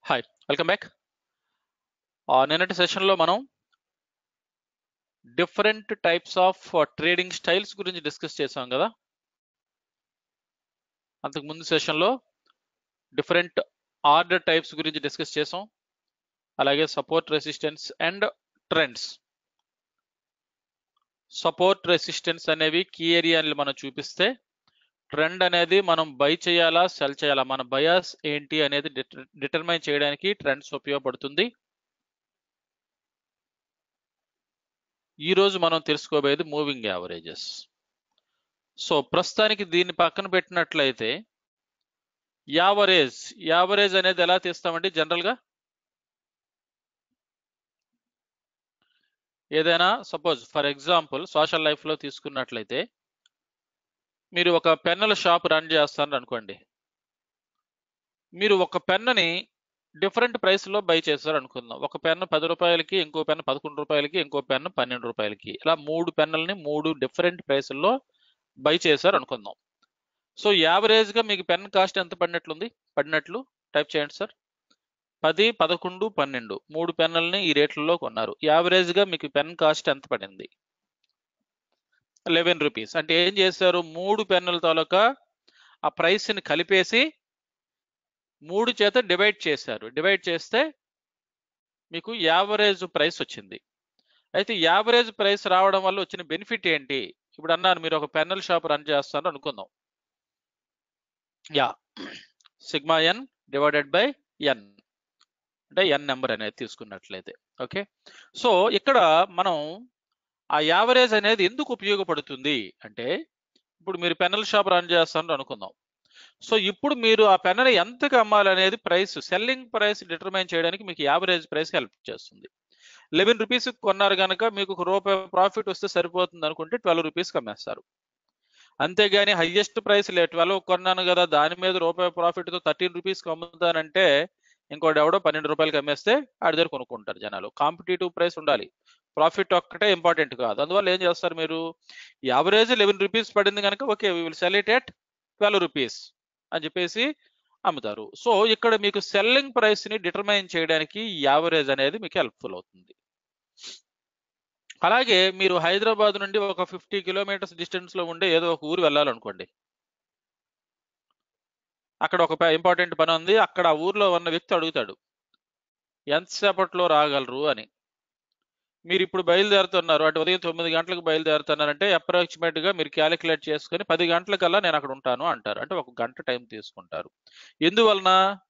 hi welcome back నిన్నటి సెషన్లో మనం different types of trading styles గురించి డిస్కస్ చేసాం కదా అంతకు ముందు సెషన్లో డిఫరెంట్ ఆర్డర్ టైప్స్ గురించి డిస్కస్ చేసాం అలాగే support resistance and trends support resistance key కీ ఏరియాని మనం చూపిస్తే ట్రెండ్ అనేది మనం బై చేయాలా సెల్ చేయాలా మన బయాస్ ఏంటి అనేది డిటర్మైన్ చేయడానికి ట్రెండ్స్ ఉపయోగపడుతుంది ఈ రోజు మనం తెలుసుకోబోయేది మూవింగ్ యావరేజెస్ సో ప్రస్తుతానికి దీన్ని పక్కన పెట్టినట్లయితే యావరేజ్ యావరేజ్ అనేది ఎలా తీస్తామండి జనరల్గా ఏదైనా సపోజ్ ఫర్ ఎగ్జాంపుల్ సోషల్ లైఫ్లో తీసుకున్నట్లయితే మీరు ఒక పెన్నుల షాప్ రన్ చేస్తారు అనుకోండి మీరు ఒక పెన్నుని డిఫరెంట్ ప్రైస్లో బై చేస్తారు అనుకుందాం ఒక పెన్ను పది రూపాయలకి ఇంకో పెన్ను పదకొండు రూపాయలకి ఇంకో పెన్ను పన్నెండు రూపాయలకి ఇలా మూడు పెన్నులని మూడు డిఫరెంట్ ప్రైసుల్లో బై చేశారు అనుకుందాం సో యావరేజ్గా మీకు పెన్ కాస్ట్ ఎంత పడినట్లుంది పడినట్లు టైప్ చేయండి సార్ పది పదకొండు పన్నెండు మూడు పెన్నులని ఈ రేట్లలో కొన్నారు యావరేజ్గా మీకు పెన్ కాస్ట్ ఎంత పడింది లెవెన్ రూపీస్ అంటే ఏం చేశారు మూడు పెన్నుల తాలూకా ఆ ప్రైస్ని కలిపేసి మూడు చేత డివైడ్ చేశారు డివైడ్ చేస్తే మీకు యావరేజ్ ప్రైస్ వచ్చింది అయితే యావరేజ్ ప్రైస్ రావడం వల్ల వచ్చిన బెనిఫిట్ ఏంటి ఇప్పుడు అన్నారు మీరు ఒక పెన్నుల షాప్ రన్ చేస్తారు అనుకుందాం యా sigma N divided by N అంటే ఎన్ నెంబర్ అనేది తీసుకున్నట్లయితే ఓకే సో ఇక్కడ మనం ఆ యావరేజ్ అనేది ఎందుకు ఉపయోగపడుతుంది అంటే ఇప్పుడు మీరు పెన్నుల షాప్ రన్ చేస్తారని అనుకుందాం సో ఇప్పుడు మీరు ఆ పెన్నుని ఎంతకు అమ్మాలనేది ప్రైస్ సెల్లింగ్ ప్రైస్ డిటర్మైన్ చేయడానికి మీకు యావరేజ్ ప్రైస్ హెల్ప్ చేస్తుంది లెవెన్ రూపీస్ కొన్నారు కనుక మీకు ఒక రూపాయి ప్రాఫిట్ వస్తే సరిపోతుంది అనుకుంటే ట్వెల్వ్ రూపీస్కి అమ్మేస్తారు అంతేగాని హయ్యెస్ట్ ప్రైస్ లే ట్వెల్వ్ కొన్నాను కదా దాని మీద రూపాయి ప్రాఫిట్తో థర్టీన్ రూపీస్కి అమ్ముతానంటే ఇంకోటి ఎవడో పన్నెండు రూపాయలకి అమ్మేస్తే ఆడి దగ్గర కొనుక్కుంటారు జనాలు కాంపిటేటివ్ ప్రైస్ ఉండాలి ప్రాఫిట్ ఒక్కటే ఇంపార్టెంట్ కాదు అందువల్ల ఏం చేస్తారు మీరు యావరేజ్ లెవెన్ రూపీస్ పడింది కనుక okay we will sell it at twelve rupees అని చెప్పేసి అమ్ముతారు సో ఇక్కడ మీకు సెల్లింగ్ ప్రైస్ ని డిటర్మైన్ చేయడానికి యావరేజ్ అనేది మీకు హెల్ప్ఫుల్ అవుతుంది అలాగే మీరు హైదరాబాద్ నుండి ఒక ఫిఫ్టీ కిలోమీటర్స్ డిస్టెన్స్ లో ఉండే ఏదో ఒక ఊరు వెళ్ళాలనుకోండి అక్కడ ఒక ఇంపార్టెంట్ పని ఉంది అక్కడ ఆ ఊర్లో ఉన్న వ్యక్తి అడుగుతాడు ఎంతసేపట్లో రాగలరు అని మీరు ఇప్పుడు బయలుదేరుతున్నారు అంటే ఉదయం తొమ్మిది గంటలకు బయలుదేరుతున్నారంటే అప్రాక్సిమేట్ గా మీరు క్యాలిక్యులేట్ చేసుకుని పది గంటలకల్లా నేను అక్కడ ఉంటాను అంటారు అంటే ఒక గంట టైం తీసుకుంటారు ఎందువలన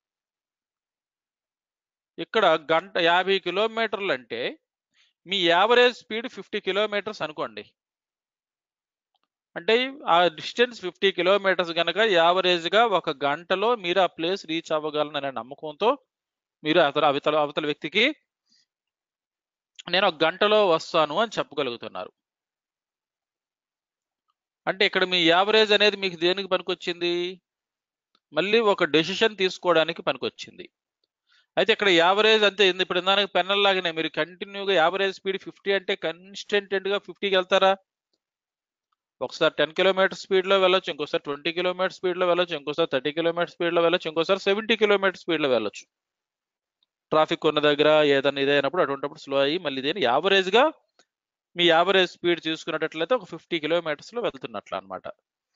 ఇక్కడ గంట యాభై కిలోమీటర్లు అంటే మీ యావరేజ్ స్పీడ్ ఫిఫ్టీ కిలోమీటర్స్ అనుకోండి అంటే ఆ డిస్టెన్స్ ఫిఫ్టీ కిలోమీటర్స్ కనుక యావరేజ్ గా ఒక గంటలో మీరు ఆ ప్లేస్ రీచ్ అవ్వగలననే నమ్మకంతో మీరు అతను అవతల అవతల వ్యక్తికి నేను ఒక గంటలో వస్తాను అని చెప్పగలుగుతున్నారు అంటే ఇక్కడ మీ యావరేజ్ అనేది మీకు దేనికి పనికొచ్చింది మళ్ళీ ఒక డెసిషన్ తీసుకోవడానికి పనికొచ్చింది అయితే ఇక్కడ యావరేజ్ అంతే ఇప్పుడు ఇందానికి పెన్నల్ లాగానే మీరు కంటిన్యూగా యావరేజ్ స్పీడ్ ఫిఫ్టీ అంటే కన్స్టెంట్ గా ఫిఫ్టీకి వెళ్తారా ఒకసారి టెన్ కిలోమీటర్ స్పీడ్ లో వెళ్ళొచ్చు ఇంకోసారి ట్వంటీ కిలోమీటర్ స్పీడ్ లో వెళ్ళొచ్చు ఇంకోసారి థర్టీ కిలోమీటర్ స్పీడ్ లో వెళ్ళొచ్చు ఇంకోసారి సెవెంటీ కిలోమీటర్ స్పీడ్ లో వెళ్ళొచ్చు ట్రాఫిక్ ఉన్న దగ్గర ఏదైనా ఇదైనప్పుడు అటువంటిప్పుడు స్లో అయ్యి మళ్ళీ దేని యావరేజ్ గా మీ యావరేజ్ స్పీడ్ చూసుకున్నట్లయితే ఒక ఫిఫ్టీ కిలోమీటర్స్ లో వెళ్తున్నట్లు అనమాట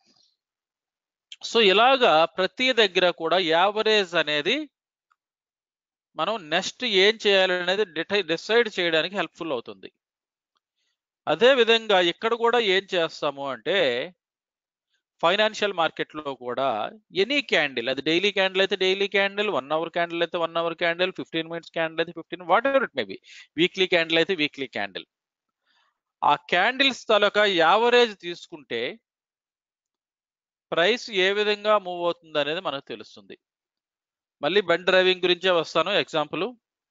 సో ఇలాగా ప్రతి దగ్గర కూడా యావరేజ్ అనేది మనం నెక్స్ట్ ఏం చేయాలనేది డిసైడ్ చేయడానికి హెల్ప్ఫుల్ అవుతుంది అదే విధంగా ఇక్కడ కూడా ఏం చేస్తాము అంటే ఫైనాన్షియల్ మార్కెట్లో కూడా ఎనీ క్యాండిల్ అది డైలీ క్యాండిల్ అయితే daily candle one hour candle అయితే one hour candle fifteen minutes candle అయితే fifteen whatever it maybe weekly candle అయితే వీక్లీ క్యాండిల్ ఆ క్యాండిల్స్ తాలూకా యావరేజ్ తీసుకుంటే ప్రైస్ ఏ విధంగా మూవ్ అవుతుంది అనేది మనకు తెలుస్తుంది మళ్ళీ బండ్ డ్రైవింగ్ గురించే వస్తాను ఎగ్జాంపుల్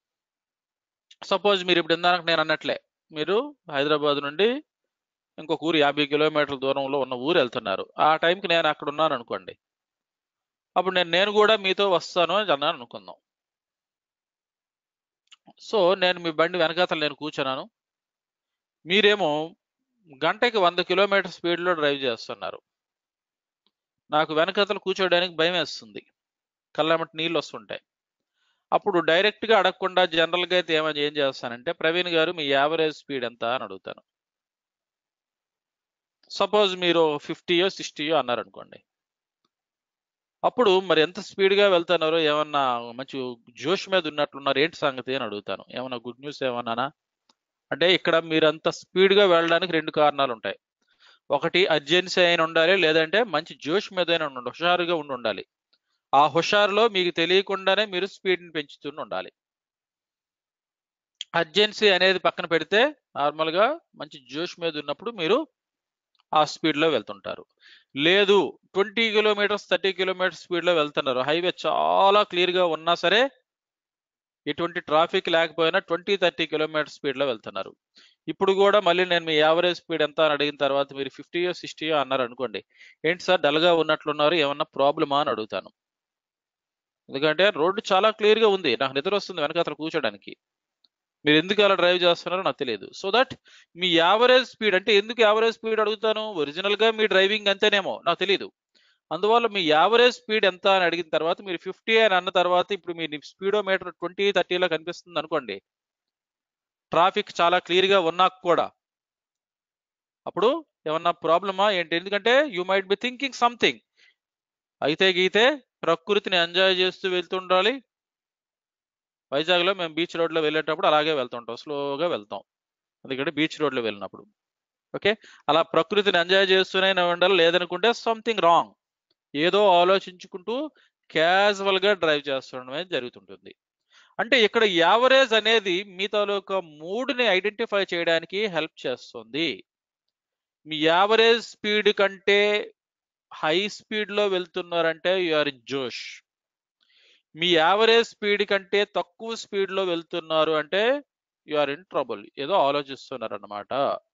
సపోజ్ మీరు ఇప్పుడు ఇందాక నేను అన్నట్లే మీరు హైదరాబాద్ నుండి ఇంకొక ఊరు యాభై కిలోమీటర్ల దూరంలో ఉన్న ఊరు వెళ్తున్నారు ఆ టైంకి నేను అక్కడ ఉన్నాను అనుకోండి అప్పుడు నేను నేను కూడా మీతో వస్తాను అని అన్నాను అనుకుందాం సో నేను మీ బండి వెనకాతలు నేను కూర్చున్నాను మీరేమో గంటకి వంద కిలోమీటర్ స్పీడ్లో డ్రైవ్ చేస్తున్నారు నాకు వెనకతలు కూర్చోడానికి భయం వేస్తుంది కళ్ళమటి నీళ్ళు వస్తుంటాయి అప్పుడు డైరెక్ట్ గా అడగకుండా జనరల్ గా అయితే ఏమని ఏం చేస్తానంటే ప్రవీణ్ గారు మీ యావరేజ్ స్పీడ్ ఎంత అని అడుగుతాను సపోజ్ మీరు ఫిఫ్టీయో సిక్స్టీయో అన్నారు అనుకోండి అప్పుడు మరి ఎంత స్పీడ్ గా వెళ్తున్నారో ఏమన్నా మంచి జోష్ మీద ఉన్నట్లున్నారు ఏంటి సంగతి అని అడుగుతాను ఏమన్నా గుడ్ న్యూస్ ఏమన్నానా అంటే ఇక్కడ మీరు అంత స్పీడ్ గా వెళ్ళడానికి రెండు కారణాలు ఉంటాయి ఒకటి అర్జెన్సీ అయిన ఉండాలి లేదంటే మంచి జోష్ మీద అయినా ఉండాలి హుషారుగా ఉండి ఉండాలి ఆ హుషారులో మీకు తెలియకుండానే మీరు స్పీడ్ని పెంచుతూ ఉండాలి అర్జెన్సీ అనేది పక్కన పెడితే నార్మల్ గా మంచి జోష్ మీద ఉన్నప్పుడు మీరు ఆ స్పీడ్ లో వెళ్తుంటారు లేదు twenty kilometres thirty kilometres speed లో వెళ్తున్నారు హైవే చాలా క్లియర్ గా ఉన్నా సరే ఎటువంటి ట్రాఫిక్ లేకపోయినా ట్వంటీ థర్టీ కిలోమీటర్ స్పీడ్ లో వెళ్తున్నారు ఇప్పుడు కూడా మళ్ళీ నేను మీ యావరేజ్ స్పీడ్ ఎంత అని అడిగిన తర్వాత మీరు ఫిఫ్టీయో సిక్స్టీయో అన్నారు అనుకోండి ఏంటి సార్ డల్ గా ఉన్నట్లున్నారు ఏమన్నా ప్రాబ్లమా అని అడుగుతాను ఎందుకంటే రోడ్డు చాలా క్లియర్ గా ఉంది నాకు నిద్ర వస్తుంది వెనక అతను కూర్చోడానికి మీరు ఎందుకు అలా డ్రైవ్ చేస్తున్నారో నాకు తెలియదు సో దట్ మీ యావరేజ్ స్పీడ్ అంటే ఎందుకు యావరేజ్ స్పీడ్ అడుగుతాను ఒరిజినల్ గా మీ డ్రైవింగ్ అంతేనేమో నాకు తెలియదు అందువల్ల మీ యావరేజ్ స్పీడ్ ఎంత అని అడిగిన తర్వాత మీరు ఫిఫ్టీ అని అన్న తర్వాత ఇప్పుడు మీ స్పీడోమీటర్ ట్వంటీ థర్టీలో కనిపిస్తుంది అనుకోండి ట్రాఫిక్ చాలా క్లియర్ గా ఉన్నా కూడా అప్పుడు ఏమన్నా ప్రాబ్లమా ఏంటి ఎందుకంటే you might be thinking something అయితే గీతే ప్రకృతిని ఎంజాయ్ చేస్తూ వెళ్తుండాలి వైజాగ్లో మేము బీచ్ రోడ్లో వెళ్ళేటప్పుడు అలాగే వెళ్తుంటాం స్లోగా వెళ్తాం ఎందుకంటే బీచ్ రోడ్లో వెళ్ళినప్పుడు ఓకే అలా ప్రకృతిని ఎంజాయ్ చేస్తూనే ఉండాలి లేదనుకుంటే సంథింగ్ రాంగ్ ఏదో ఆలోచించుకుంటూ క్యాజువల్ గా డ్రైవ్ చేస్తుండడమే జరుగుతుంటుంది అంటే ఇక్కడ యావరేజ్ అనేది మీ తాలూకా మూడ్ని ఐడెంటిఫై చేయడానికి హెల్ప్ చేస్తుంది మీ యావరేజ్ స్పీడ్ కంటే హై స్పీడ్ లో వెళ్తున్నారంటే యు ఆర్ ఇన్ జోష్ మీ యావరేజ్ స్పీడ్ కంటే తక్కువ స్పీడ్ లో వెళ్తున్నారు అంటే యు ఆర్ ఇన్ ట్రబుల్ ఏదో ఆలోచిస్తున్నారు అన్నమాట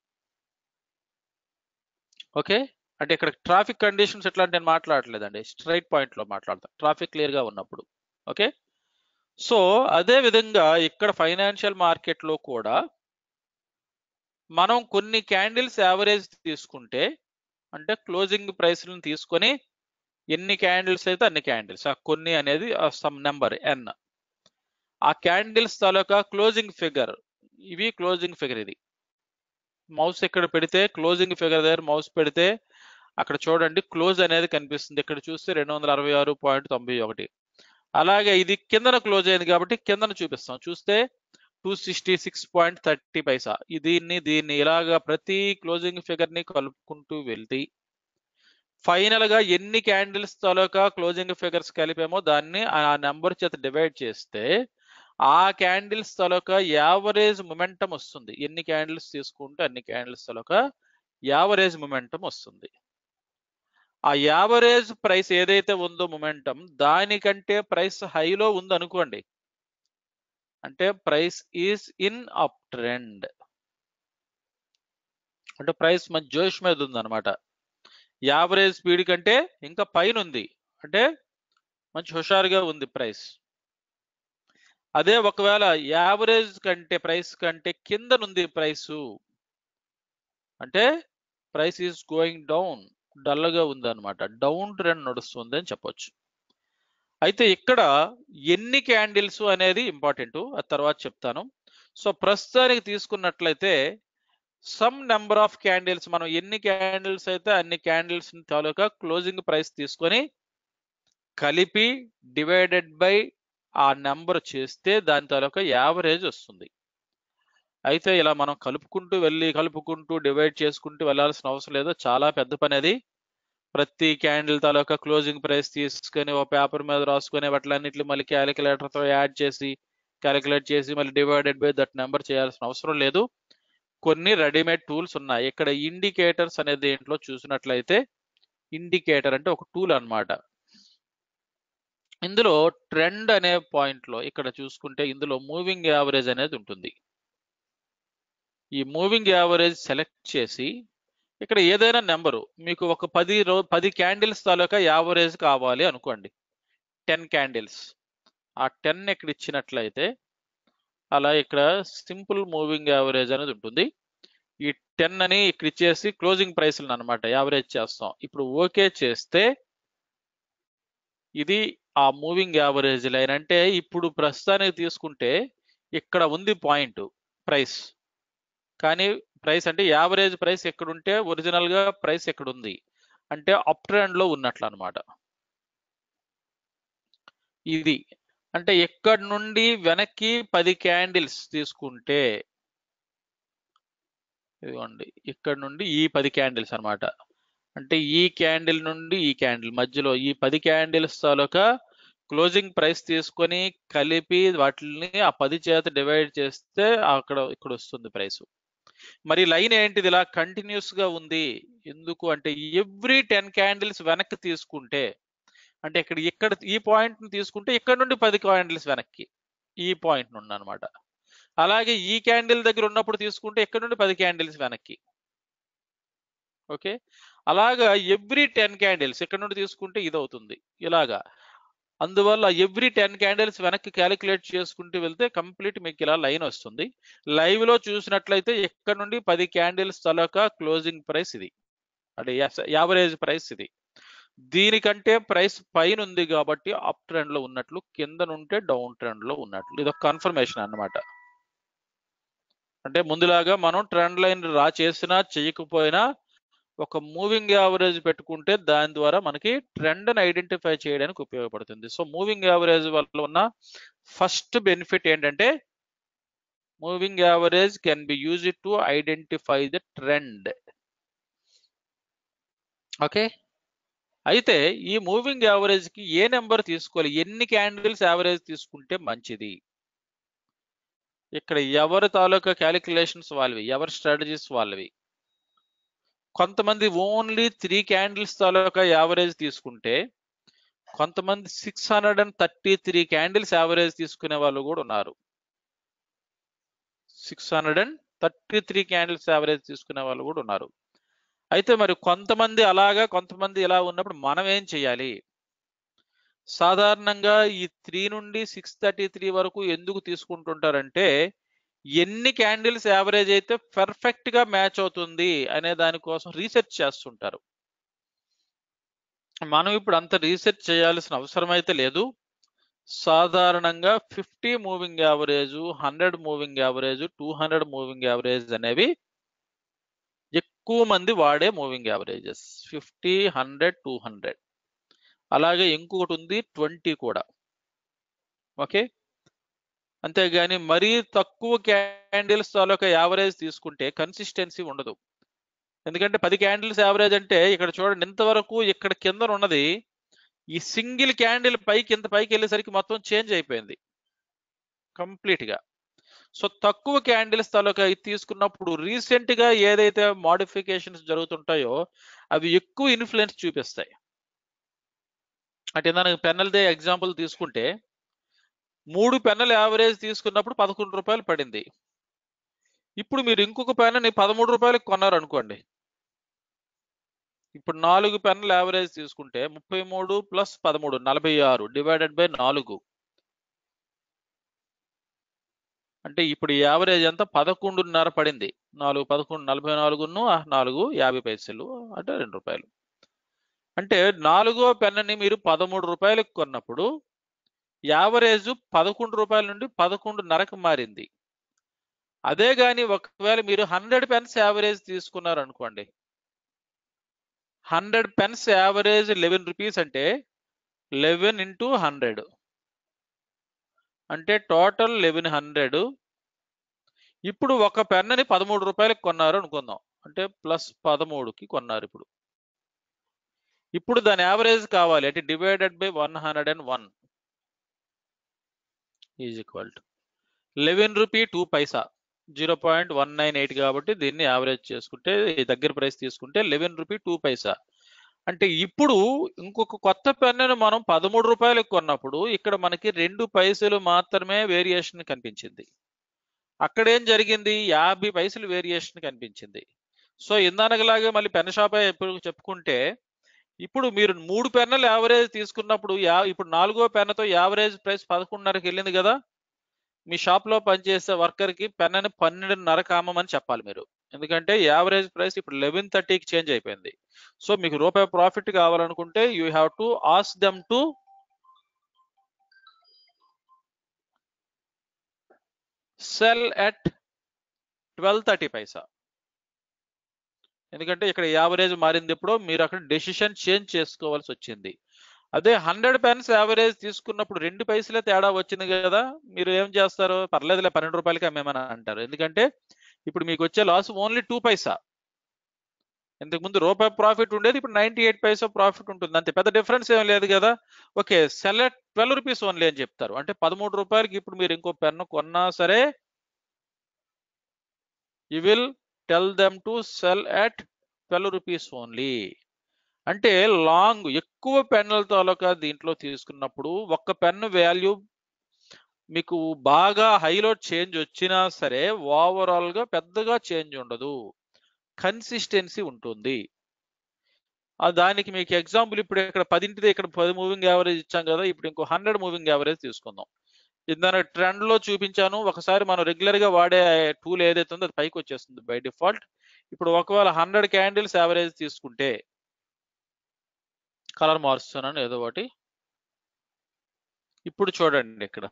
ఓకే అంటే ఇక్కడ ట్రాఫిక్ కండిషన్స్ ఎట్లా అంటే నేను మాట్లాడలేదండి స్ట్రైట్ పాయింట్ లో మాట్లాడతాను ట్రాఫిక్ క్లియర్ గా ఉన్నప్పుడు ఓకే సో అదే విధంగా ఇక్కడ ఫైనాన్షియల్ మార్కెట్ లో కూడా మనం కొన్ని క్యాండిల్స్ యావరేజ్ తీసుకుంటే అంటే క్లోజింగ్ ప్రైస్లను తీసుకొని ఎన్ని క్యాండిల్స్ అయితే అన్ని క్యాండిల్స్ ఆ కొన్ని అనేది సమ్ నెంబర్ ఎన్ ఆ క్యాండిల్స్ తాలూకా క్లోజింగ్ ఫిగర్ ఇవి క్లోజింగ్ ఫిగర్ ఇది మౌస్ ఇక్కడ పెడితే క్లోజింగ్ ఫిగర్ దగ్గర మౌస్ పెడితే అక్కడ చూడండి క్లోజ్ అనేది కనిపిస్తుంది ఇక్కడ చూస్తే రెండు వందల అరవై ఆరు పాయింట్ తొంభై ఒకటి అలాగే ఇది కిందన క్లోజ్ అయింది కాబట్టి కిందన చూపిస్తాం చూస్తే two sixty six point thirty paisa దీన్ని దీన్ని ఇలాగా ప్రతి క్లోజింగ్ ఫిగర్ ని కలుపుకుంటూ వెళ్తే ఫైనల్ గా ఎన్ని క్యాండిల్స్ తాలూకా క్లోజింగ్ ఫిగర్స్ కలిపామో దాన్ని ఆ నెంబర్ చేత డివైడ్ చేస్తే ఆ క్యాండిల్స్ తాలూకా యావరేజ్ మొమెంటం వస్తుంది ఎన్ని క్యాండిల్స్ తీసుకుంటే అన్ని క్యాండిల్స్ తాలూకా యావరేజ్ మొమెంటం వస్తుంది ఆ యావరేజ్ ప్రైస్ ఏదైతే ఉందో మొమెంటం దానికంటే ప్రైస్ హైలో ఉంది అనుకోండి అంటే price is in up trend అంటే ప్రైస్ మంచి జోష్ మీద ఉంది అనమాట యావరేజ్ స్పీడ్ కంటే ఇంకా పైన ఉంది అంటే మంచి హుషారుగా ఉంది ప్రైస్ అదే ఒకవేళ యావరేజ్ కంటే ప్రైస్ కంటే కిందనుంది ప్రైసు అంటే ప్రైస్ ఈజ్ గోయింగ్ డౌన్ డల్గా ఉంది అనమాట డౌన్ ట్రెండ్ నడుస్తుంది అని చెప్పొచ్చు అయితే ఇక్కడ ఎన్ని క్యాండిల్స్ అనేది ఇంపార్టెంట్ ఆ తర్వాత చెప్తాను సో ప్రస్తుతానికి తీసుకున్నట్లయితే సమ్ నెంబర్ ఆఫ్ క్యాండిల్స్ మనం ఎన్ని క్యాండిల్స్ అయితే అన్ని క్యాండిల్స్ తాలూకా క్లోజింగ్ ప్రైస్ తీసుకొని కలిపి డివైడెడ్ బై ఆ నెంబర్ చేస్తే దాని తాలూకా యావరేజ్ వస్తుంది అయితే ఇలా మనం కలుపుకుంటూ వెళ్ళి కలుపుకుంటూ డివైడ్ చేసుకుంటూ వెళ్ళాల్సిన అవసరం లేదు చాలా పెద్ద పని అది ప్రతి క్యాండిల్ తాలూకా క్లోజింగ్ ప్రైస్ తీసుకొని ఒక పేపర్ మీద రాసుకొని వాటిలన్నింటినీ మళ్ళీ క్యాలిక్యులేటర్తో యాడ్ చేసి క్యాలిక్యులేట్ చేసి మళ్ళీ డివైడెడ్ బై దట్ నెంబర్ చేయాల్సిన అవసరం లేదు కొన్ని రెడీమేడ్ టూల్స్ ఉన్నాయి ఇక్కడ ఇండికేటర్స్ అనే దేంట్లో చూసినట్లయితే ఇండికేటర్ అంటే ఒక టూల్ అన్నమాట ఇందులో ట్రెండ్ అనే పాయింట్ లో ఇక్కడ చూసుకుంటే ఇందులో మూవింగ్ యావరేజ్ అనేది ఉంటుంది ఈ మూవింగ్ యావరేజ్ సెలెక్ట్ చేసి ఇక్కడ ఏదైనా నెంబరు మీకు ఒక పది రో పది క్యాండిల్స్ తాలూకా యావరేజ్ కావాలి అనుకోండి టెన్ క్యాండిల్స్ ఆ టెన్ ఇక్కడ ఇచ్చినట్లయితే అలా ఇక్కడ సింపుల్ మూవింగ్ యావరేజ్ అనేది ఉంటుంది ఈ టెన్ అని ఇక్కడ ఇచ్చేసి క్లోజింగ్ ప్రైస్లను అనమాట యావరేజ్ చేస్తాం ఇప్పుడు ఓకే చేస్తే ఇది ఆ మూవింగ్ యావరేజ్ లైన్ అంటే ఇప్పుడు ప్రస్తుతానికి తీసుకుంటే ఇక్కడ ఉంది పాయింట్ ప్రైస్ కానీ ప్రైస్ అంటే యావరేజ్ ప్రైస్ ఎక్కడ ఉంటే ఒరిజినల్ గా ప్రైస్ ఎక్కడ ఉంది అంటే అప్ ట్రెండ్ లో ఉన్నట్లు అనమాట ఇది అంటే ఎక్కడి నుండి వెనక్కి పది క్యాండిల్స్ తీసుకుంటే ఇదిగోండి ఇక్కడ నుండి ఈ పది క్యాండిల్స్ అన్నమాట అంటే ఈ క్యాండిల్ నుండి ఈ క్యాండిల్ మధ్యలో ఈ పది క్యాండిల్స్ తాలూకా క్లోజింగ్ ప్రైస్ తీసుకొని కలిపి వాటిని ఆ పది చేత డివైడ్ చేస్తే అక్కడ ఇక్కడ వస్తుంది ప్రైస్ మరి లైన్ ఏంటిది ఇలా కంటిన్యూస్ గా ఉంది ఎందుకు అంటే ఎవ్రీ టెన్ క్యాండిల్స్ వెనక్కి తీసుకుంటే అంటే ఇక్కడ ఇక్కడ ఈ పాయింట్ ని తీసుకుంటే ఇక్కడ నుండి పది క్యాండిల్స్ వెనక్కి ఈ పాయింట్ నుండి అనమాట అలాగే ఈ క్యాండిల్ దగ్గర ఉన్నప్పుడు తీసుకుంటే ఇక్కడ నుండి పది క్యాండిల్స్ వెనక్కి ఓకే అలాగా ఎవ్రీ టెన్ క్యాండిల్స్ ఇక్కడ నుండి తీసుకుంటే ఇది అవుతుంది ఇలాగా అందువల్ల ఎవ్రీ టెన్ క్యాండిల్స్ వెనక్కి క్యాలిక్యులేట్ చేసుకుంటూ వెళ్తే కంప్లీట్ మీకు ఇలా లైన్ వస్తుంది లైవ్ లో చూసినట్లయితే ఇక్కడ నుండి పది క్యాండిల్స్ తలక క్లోజింగ్ ప్రైస్ ఇది అంటే యావరేజ్ ప్రైస్ ఇది దీనికంటే ప్రైస్ పైన ఉంది కాబట్టి అప్ ట్రెండ్ లో ఉన్నట్లు కింద నుంటే డౌన్ ట్రెండ్ లో ఉన్నట్లు ఇది ఒక కన్ఫర్మేషన్ అన్నమాట అంటే ముందులాగా మనం ట్రెండ్ లైన్ రా చేసినా చేయకపోయినా ఒక మూవింగ్ యావరేజ్ పెట్టుకుంటే దాని ద్వారా మనకి ట్రెండ్ ని ఐడెంటిఫై చేయడానికి ఉపయోగపడుతుంది సో మూవింగ్ యావరేజ్ వల్ల ఉన్న ఫస్ట్ బెనిఫిట్ ఏంటంటే moving average can be use to identify the trend okay అయితే ఈ మూవింగ్ యావరేజ్ కి ఏ నెంబర్ తీసుకోవాలి ఎన్ని క్యాండిల్స్ యావరేజ్ తీసుకుంటే మంచిది ఇక్కడ ఎవరి తాలూకా క్యాలిక్యులేషన్స్ వాళ్ళవి ఎవరి స్ట్రాటజీస్ వాళ్ళవి కొంతమంది ఓన్లీ త్రీ క్యాండిల్స్ తాలూకా యావరేజ్ తీసుకుంటే కొంతమంది six hundred and thirty three candles average తీసుకునే వాళ్ళు కూడా ఉన్నారు six hundred and thirty three candles average తీసుకునే వాళ్ళు కూడా ఉన్నారు అయితే మరి కొంతమంది అలాగా కొంతమంది ఇలా ఉన్నప్పుడు మనం ఏం చేయాలి సాధారణంగా ఈ త్రీ నుండి సిక్స్ థర్టీ త్రీ వరకు ఎందుకు తీసుకుంటుంటారంటే ఎన్ని క్యాండిల్స్ యావరేజ్ అయితే పర్ఫెక్ట్ గా మ్యాచ్ అవుతుంది అనే దానికోసం రీసెర్చ్ చేస్తుంటారు మనం ఇప్పుడు అంత రీసెర్చ్ చేయాల్సిన అవసరం అయితే లేదు సాధారణంగా fifty moving average hundred moving average two hundred moving average అనేవి ఎక్కువ మంది వాడే moving averages fifty hundred two hundred అలాగే ఇంకొకటి ఉంది ట్వంటీ కూడా ఓకే అంతేగాని మరీ తక్కువ క్యాండిల్స్ తాలూకా యావరేజ్ తీసుకుంటే కన్సిస్టెన్సీ ఉండదు ఎందుకంటే పది క్యాండిల్స్ యావరేజ్ అంటే ఇక్కడ చూడండి ఇంతవరకు ఇక్కడ కింద ఉన్నది ఈ సింగిల్ క్యాండిల్ పైకి ఇంత పైకి వెళ్ళేసరికి మొత్తం చేంజ్ అయిపోయింది కంప్లీట్ గా సో తక్కువ క్యాండిల్స్ తాలూకా ఇది తీసుకున్నప్పుడు రీసెంట్ గా ఏదైతే మాడిఫికేషన్స్ జరుగుతుంటాయో అవి ఎక్కువ ఇన్ఫ్లుయెన్స్ చూపిస్తాయి అంటే దానికి పెన్నల్దే ఎగ్జాంపుల్ తీసుకుంటే మూడు పెన్నుల యావరేజ్ తీసుకున్నప్పుడు పదకొండు రూపాయలు పడింది ఇప్పుడు మీరు ఇంకొక పెన్నని పదమూడు రూపాయలకు కొన్నారు అనుకోండి ఇప్పుడు నాలుగు పెన్నుల యావరేజ్ తీసుకుంటే ముప్పై మూడు ప్లస్ పదమూడు నలభై ఆరు డివైడెడ్ బై నాలుగు అంటే ఇప్పుడు యావరేజ్ ఎంత పదకొండున్నర పడింది నాలుగు పదకొండు నలభై నాలుగును ఆ నాలుగు యాభై పైసలు అంటే రెండు రూపాయలు అంటే నాలుగో పెన్నని మీరు పదమూడు రూపాయలకు కొన్నప్పుడు యావరేజ్ పదకొండు రూపాయల నుండి పదకొండున్నరకు మారింది అదే గాని ఒకవేళ మీరు హండ్రెడ్ పెన్స్ యావరేజ్ తీసుకున్నారు అనుకోండి hundred pens average eleven rupees అంటే లెవెన్ ఇంటూ హండ్రెడ్ అంటే టోటల్ లెవెన్ హండ్రెడ్ ఇప్పుడు ఒక పెన్నని పదమూడు రూపాయలకు కొన్నారు అనుకుందాం అంటే ప్లస్ పదమూడుకి కొన్నారు ఇప్పుడు ఇప్పుడు దాని యావరేజ్ కావాలి అంటే divided by one hundred and one is equal to eleven rupee two paisa zero point one nine eight కాబట్టి దీన్ని యావరేజ్ చేసుకుంటే దగ్గర ప్రైస్ తీసుకుంటే లెవెన్ రూపీ టూ పైసా అంటే ఇప్పుడు ఇంకొక కొత్త పెన్నును మనం పదమూడు రూపాయలకు కొన్నప్పుడు ఇక్కడ మనకి రెండు పైసలు మాత్రమే వేరియేషన్ కనిపించింది అక్కడ ఏం జరిగింది యాభై పైసలు వేరియేషన్ కనిపించింది సో ఇందానగలాగే మళ్ళీ పెన్ షాప్ ఎప్పుడు చెప్పుకుంటే ఇప్పుడు మీరు మూడు పెన్నులు యావరేజ్ తీసుకున్నప్పుడు యా ఇప్పుడు నాలుగో పెన్నుతో యావరేజ్ ప్రైస్ పదకొండున్నరకి వెళ్ళింది కదా మీ షాప్ లో పనిచేసే వర్కర్ కి పెన్నని పన్నెండున్నర కామని చెప్పాలి మీరు ఎందుకంటే యావరేజ్ ప్రైస్ ఇప్పుడు లెవెన్ థర్టీకి చేంజ్ అయిపోయింది సో మీకు రూపాయి ప్రాఫిట్ కావాలనుకుంటే you have to ask them to sell at twelve thirty paisa ఎందుకంటే ఇక్కడ యావరేజ్ మారింది ఎప్పుడో మీరు అక్కడ డెసిషన్ చేంజ్ చేసుకోవాల్సి వచ్చింది అదే హండ్రెడ్ పెన్స్ యావరేజ్ తీసుకున్నప్పుడు రెండు పైసలే తేడా వచ్చింది కదా మీరు ఏం చేస్తారు పర్లేదులే పన్నెండు రూపాయలకి అమ్మేమని అంటారు ఎందుకంటే ఇప్పుడు మీకు వచ్చే లాస్ ఓన్లీ టూ పైసా ఇంతకు ముందు రూపాయి ప్రాఫిట్ ఉండేది ఇప్పుడు నైన్టీ ఎయిట్ పైసా ప్రాఫిట్ ఉంటుంది అంతే పెద్ద డిఫరెన్స్ ఏం లేదు కదా okay sell at twelve rupees only అని చెప్తారు అంటే పదమూడు రూపాయలకి ఇప్పుడు మీరు ఇంకో పెన్ను కొన్నా సరే you will tell them to sell at twelve rupees only అంటే లాంగ్ ఎక్కువ పెన్నుల తాలూకా దీంట్లో తీసుకున్నప్పుడు ఒక్క పెన్ను వాల్యూ మీకు బాగా హైలో చేంజ్ వచ్చినా సరే ఓవరాల్ గా పెద్దగా చేంజ్ ఉండదు కన్సిస్టెన్సీ ఉంటుంది ఆ దానికి మీకు ఎగ్జాంపుల్ ఇప్పుడు ఇక్కడ పదింటిది ఇక్కడ పది మూవింగ్ యావరేజ్ ఇచ్చాం కదా ఇప్పుడు ఇంకో హండ్రెడ్ మూవింగ్ యావరేజ్ తీసుకుందాం ఇందాక ట్రెండ్ లో చూపించాను ఒకసారి మనం రెగ్యులర్ గా వాడే టూల్ ఏదైతే ఉందో అది పైకి వచ్చేస్తుంది బై డిఫాల్ట్ ఇప్పుడు ఒకవేళ హండ్రెడ్ క్యాండిల్స్ యావరేజ్ తీసుకుంటే కలర్ మారుస్తున్నాను ఏదో ఒకటి ఇప్పుడు చూడండి ఇక్కడ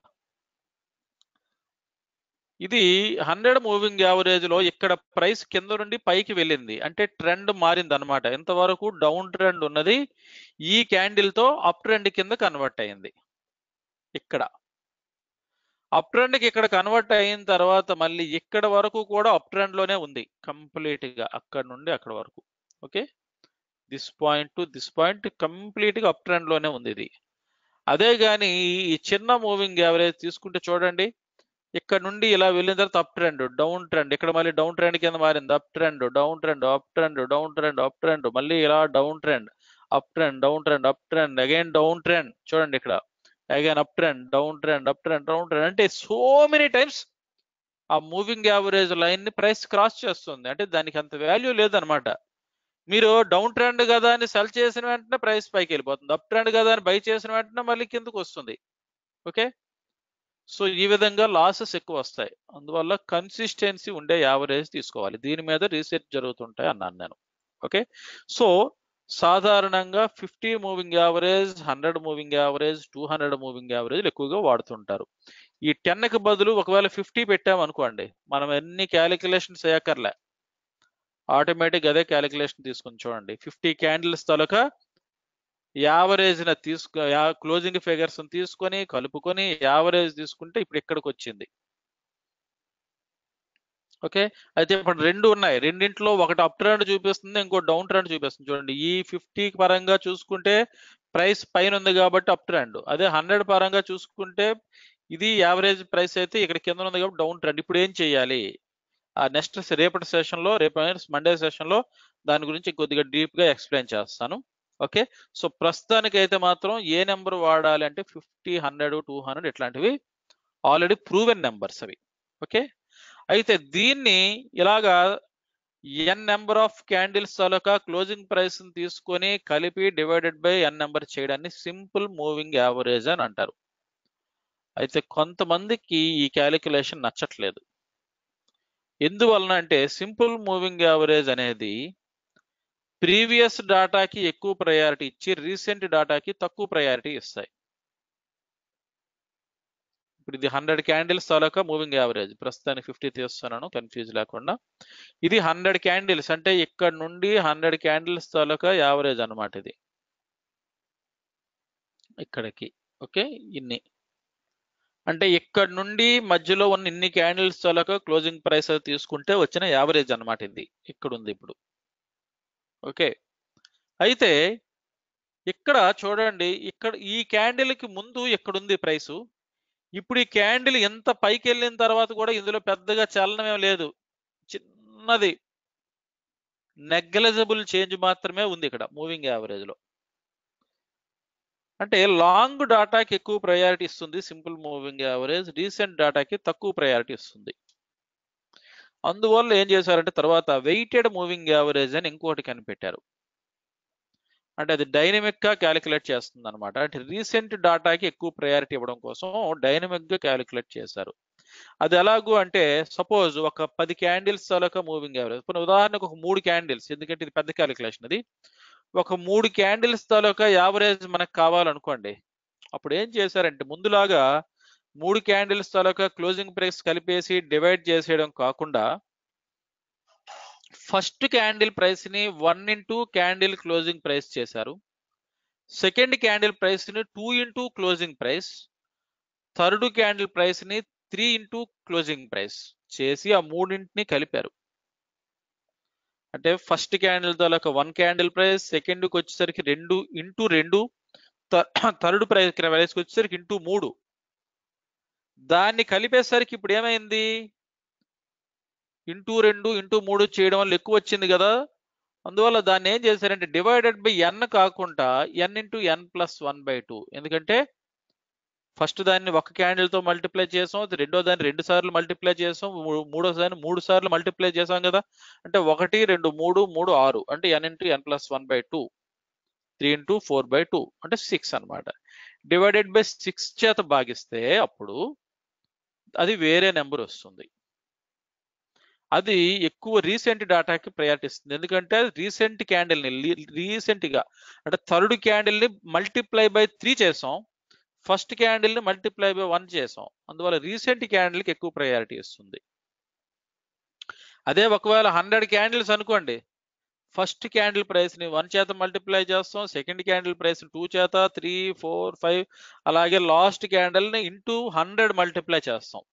ఇది హండ్రెడ్ మూవింగ్ యావరేజ్ లో ఇక్కడ ప్రైస్ కింద నుండి పైకి వెళ్ళింది అంటే ట్రెండ్ మారింది అనమాట ఇంతవరకు డౌన్ ట్రెండ్ ఉన్నది ఈ క్యాండిల్ తో అప్ ట్రెండ్ కింద కన్వర్ట్ అయింది ఇక్కడ అప్ ట్రెండ్ కి ఇక్కడ కన్వర్ట్ అయిన తర్వాత మళ్ళీ ఇక్కడ వరకు కూడా అప్ ట్రెండ్ లోనే ఉంది కంప్లీట్ గా అక్కడ నుండి అక్కడ వరకు okay this point to this point complete గా అప్ ట్రెండ్ లోనే ఉంది ఇది అదే గాని ఈ చిన్న మూవింగ్ యావరేజ్ తీసుకుంటే చూడండి ఇక్కడ నుండి ఇలా వెళ్ళిన తర్వాత అప్ ట్రెండ్ డౌన్ ట్రెండ్ ఇక్కడ మళ్ళీ డౌన్ ట్రెండ్ కింద మారింది up trend down trend up trend down trend up trend మళ్ళీ ఇలా down trend up trend down trend up trend again down trend చూడండి ఇక్కడ again up trend down trend up trend down trend అంటే so many times ఆ moving average line ని price cross చేస్తుంది అంటే దానికి అంత వాల్యూ లేదనమాట మీరు డౌన్ ట్రెండ్ కదా అని సెల్ చేసిన వెంటనే ప్రైస్ పైకి వెళ్ళిపోతుంది అప్ ట్రెండ్ కదా అని బై చేసిన వెంటనే మళ్ళీ కిందకు వస్తుంది ఓకే సో ఈ విధంగా లాసెస్ ఎక్కువ వస్తాయి అందువల్ల కన్సిస్టెన్సీ ఉండే యావరేజ్ తీసుకోవాలి దీని మీద రీసెర్చ్ జరుగుతుంటాయి అన్నాను నేను ఓకే సో సాధారణంగా fifty moving average hundred moving average two hundred moving average ఎక్కువగా వాడుతుంటారు ఈ టెన్కి బదులు ఒకవేళ ఫిఫ్టీ పెట్టామనుకోండి మనం ఎన్ని క్యాలిక్యులేషన్స్ చేయక్కర్లే ఆటోమేటిక్ అదే క్యాలిక్యులేషన్ తీసుకుని చూడండి ఫిఫ్టీ క్యాండిల్స్ తాలూకా యావరేజ్ తీసుకు క్లోజింగ్ ఫిగర్స్ తీసుకొని కలుపుకొని యావరేజ్ తీసుకుంటే ఇప్పుడు ఇక్కడికి వచ్చింది ఓకే అయితే ఇప్పుడు రెండు ఉన్నాయి రెండింటిలో ఒకటి అప్ ట్రెండ్ చూపిస్తుంది ఇంకో డౌన్ ట్రెండ్ చూపిస్తుంది చూడండి ఈ ఫిఫ్టీ పరంగా చూసుకుంటే ప్రైస్ పైన ఉంది కాబట్టి అప్ ట్రెండ్ అదే హండ్రెడ్ పరంగా చూసుకుంటే ఇది యావరేజ్ ప్రైస్ అయితే ఇక్కడ కింద ఉంది కాబట్టి డౌన్ ట్రెండ్ ఇప్పుడు ఏం చేయాలి ఆ నెక్స్ట్ రేపటి సెషన్ లో రేపు మండే సెషన్ లో దాని గురించి కొద్దిగా డీప్ గా ఎక్స్ప్లెయిన్ చేస్తాను ఓకే సో ప్రస్తుతానికి అయితే మాత్రం ఏ నెంబర్ వాడాలి అంటే ఫిఫ్టీ హండ్రెడ్ టూ హండ్రెడ్ ఇట్లాంటివి ఆల్రెడీ ప్రూవెన్ నెంబర్స్ అవి ఓకే అయితే దీన్ని ఇలాగా ఎన్ నెంబర్ ఆఫ్ క్యాండిల్స్ తాలూకా క్లోజింగ్ ప్రైస్ తీసుకొని కలిపి డివైడెడ్ బై ఎన్ నెంబర్ చేయడాన్ని సింపుల్ మూవింగ్ యావరేజ్ అని అంటారు అయితే కొంతమందికి ఈ క్యాలిక్యులేషన్ నచ్చట్లేదు ఎందువలన అంటే సింపుల్ మూవింగ్ యావరేజ్ అనేది ప్రీవియస్ డాటాకి ఎక్కువ ప్రయారిటీ ఇచ్చి రీసెంట్ డాటాకి తక్కువ ప్రయారిటీ ఇస్తాయి ఇప్పుడు ఇది హండ్రెడ్ క్యాండిల్స్ తాలూకా మూవింగ్ యావరేజ్ ప్రస్తుతానికి ఫిఫ్టీ తీస్తున్నాను కన్ఫ్యూజ్ లేకుండా ఇది హండ్రెడ్ క్యాండిల్స్ అంటే ఇక్కడ నుండి హండ్రెడ్ క్యాండిల్స్ తాలూకా యావరేజ్ అనమాట ఇది ఇక్కడికి ఓకే ఇన్ని అంటే ఇక్కడ నుండి మధ్యలో ఉన్న ఇన్ని క్యాండిల్స్ తాలూకా క్లోజింగ్ ప్రైస్ తీసుకుంటే వచ్చిన యావరేజ్ అనమాట ఇది ఇక్కడ ఉంది ఇప్పుడు ఓకే అయితే ఇక్కడ చూడండి ఇక్కడ ఈ క్యాండిల్కి ముందు ఇక్కడ ఉంది ప్రైసు ఇప్పుడు ఈ క్యాండిల్ ఎంత పైకి వెళ్ళిన తర్వాత కూడా ఇందులో పెద్దగా చలనం ఏం లేదు చిన్నది నెగ్లెజబుల్ చేంజ్ మాత్రమే ఉంది ఇక్కడ మూవింగ్ యావరేజ్ లో అంటే లాంగ్ డాటాకి ఎక్కువ ప్రయారిటీ ఇస్తుంది సింపుల్ మూవింగ్ యావరేజ్ రీసెంట్ డాటాకి తక్కువ ప్రయారిటీ ఇస్తుంది అందువల్ల ఏం చేశారంటే తర్వాత వెయిటెడ్ మూవింగ్ యావరేజ్ అని ఇంకోటి కనిపెట్టారు అంటే అది డైనమిక్ గా క్యాలిక్యులేట్ చేస్తుంది అనమాట అంటే రీసెంట్ డాటాకి ఎక్కువ ప్రయారిటీ ఇవ్వడం కోసం డైనమిక్ గా క్యాలిక్యులేట్ చేశారు అది ఎలాగూ అంటే సపోజ్ ఒక పది క్యాండిల్స్ తాలూకా మూవింగ్ యావరేజ్ ఇప్పుడు ఉదాహరణకు ఒక మూడు క్యాండిల్స్ ఎందుకంటే ఇది పెద్ద క్యాలిక్యులేషన్ అది ఒక మూడు క్యాండిల్స్ తాలూకా యావరేజ్ మనకు కావాలనుకోండి అప్పుడు ఏం చేశారంటే ముందులాగా మూడు క్యాండిల్స్ తాలూకా క్లోజింగ్ ప్రైస్ కలిపేసి డివైడ్ చేసేయడం కాకుండా ఫస్ట్ క్యాండిల్ ప్రైస్ ని one into candle closing price చేశారు సెకండ్ క్యాండిల్ ప్రైస్ ని two into closing price third candle price ని త్రీ ఇంటూ క్లోజింగ్ ప్రైస్ చేసి ఆ మూడింటిని కలిపారు అంటే ఫస్ట్ క్యాండిల్ తాలూకా వన్ క్యాండిల్ ప్రైస్ సెకండ్ కి వచ్చేసరికి రెండు ఇంటూ రెండు థర్డ్ ప్రైస్ ప్రైస్కి వచ్చేసరికి ఇంటూ మూడు దాన్ని కలిపేసరికి ఇప్పుడు ఏమైంది ఇంటూ రెండు ఇంటూ మూడు చేయడం వల్ల ఎక్కువ వచ్చింది కదా అందువల్ల దాన్ని ఏం చేశారంటే డివైడెడ్ బై ఎన్ కాకుండా N into N plus one by two ఎందుకంటే ఫస్ట్ దాన్ని ఒక క్యాండిల్ తో మల్టిప్లై చేసాం రెండో దాన్ని రెండు సార్లు మల్టిప్లై చేసాం మూ- మూడో దాన్ని మూడు సార్లు మల్టిప్లై చేసాం కదా అంటే ఒకటి రెండు మూడు మూడు ఆరు అంటే N into N plus one by two three into four by two అంటే సిక్స్ అన్నమాట డివైడెడ్ బై సిక్స్ చేత భాగిస్తే అప్పుడు అది వేరే నెంబర్ వస్తుంది అది ఎక్కువ రీసెంట్ డాటాకి ప్రయారిటీ ఇస్తుంది ఎందుకంటే రీసెంట్ క్యాండిల్ ని రీసెంట్ గా అంటే థర్డ్ క్యాండిల్ ని మల్టిప్లై బై త్రీ చేసాం ఫస్ట్ క్యాండిల్ ని మల్టిప్లై బై వన్ చేసాం అందువల్ల రీసెంట్ క్యాండిల్ కి ఎక్కువ ప్రయారిటీ ఇస్తుంది అదే ఒకవేళ హండ్రెడ్ క్యాండిల్స్ అనుకోండి ఫస్ట్ క్యాండిల్ ప్రైస్ ని వన్ చేత మల్టిప్లై చేస్తాం సెకండ్ క్యాండిల్ ప్రైస్ టూ చేత త్రీ ఫోర్ ఫైవ్ అలాగే లాస్ట్ క్యాండిల్ ని ఇంటూ హండ్రెడ్ మల్టిప్లై చేస్తాం